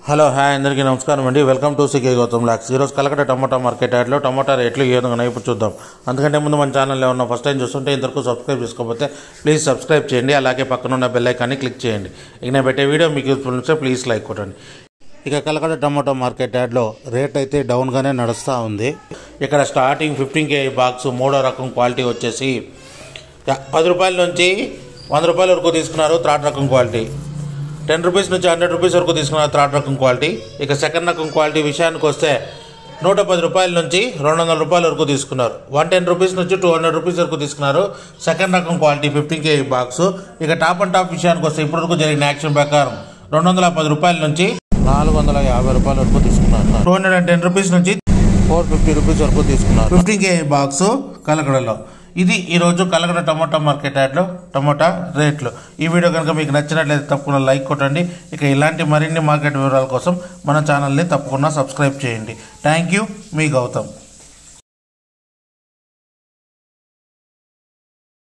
hello hi అందరికీ నమస్కారం అండి వెల్కమ్ టు సికే గౌతమ్ లాక్స్ ఈరోజు కలకట టమాటా మార్కెట్ యాడ్లో టమాటా రేట్లు ఏ విధంగా ఇప్పుడు చూద్దాం అందుకంటే ముందు మన ఛానల్లో ఉన్న ఫస్ట్ టైం చూస్తుంటే ఇంతవరకు సబ్స్క్రైబ్ చేసుకోకపోతే ప్లీజ్ సబ్స్క్రైబ్ చేయండి అలాగే పక్కన ఉన్న బెల్ ఐకాన్ని క్లిక్ చేయండి ఇక నేను పెట్టే వీడియో మీకు యూస్ఫుల్ ఉంటే ప్లీజ్ లైక్ కొట్టండి ఇక కలకట టమాటో మార్కెట్ యార్డ్లో రేట్ అయితే డౌన్గానే నడుస్తూ ఉంది ఇక్కడ స్టార్టింగ్ ఫిఫ్టీన్ కే బాక్స్ మూడో రకం క్వాలిటీ వచ్చేసి పది రూపాయల నుంచి వంద రూపాయల వరకు తీసుకున్నారు థర్డ్ రకం క్వాలిటీ టెన్ రూపీస్ నుంచి హండ్రెడ్ రూపీస్ వరకు తీసుకున్నారు థర్డ్ రకం క్వాలిటీ ఇక సెకండ్ రకం క్వాలిటీ విషయానికి వస్తే నూట పది రూపాయల నుంచి రెండు వందల రూపాయల వరకు తీసుకున్నారు వన్ టెన్ రూపీస్ నుంచి టూ హండ్రెడ్ రూపీస్ వరకు తీసుకున్నారు సెకండ్ రకం క్వాలిటీ ఫిఫ్టీన్ కే బాక్స్ ఇక టాప్ అండ్ టాప్ విషయానికి వస్తే ఇప్పటి వరకు జరిగిన యాక్షన్ ప్రకారం రెండు వందల పది రూపాయల నుంచి నాలుగు వందల యాభై రూపాయల వరకు తీసుకున్నారు two hundred and ten rupees నుంచి ఫోర్ ఫిఫ్టీ రూపీస్ వరకు తీసుకున్నారు ఫిఫ్టీన్ కే బాక్స్ కలకడలో ఇది ఈరోజు కలకడ టమాటా మార్కెట్ యాడ్లో టమాటా రేట్లు ఈ వీడియో కనుక మీకు నచ్చినట్లయితే తప్పకుండా లైక్ కొట్టండి ఇక ఇలాంటి మరిన్ని మార్కెట్ వివరాల కోసం మన ఛానల్ని తప్పకుండా సబ్స్క్రైబ్ చేయండి థ్యాంక్ యూ మీ గౌతమ్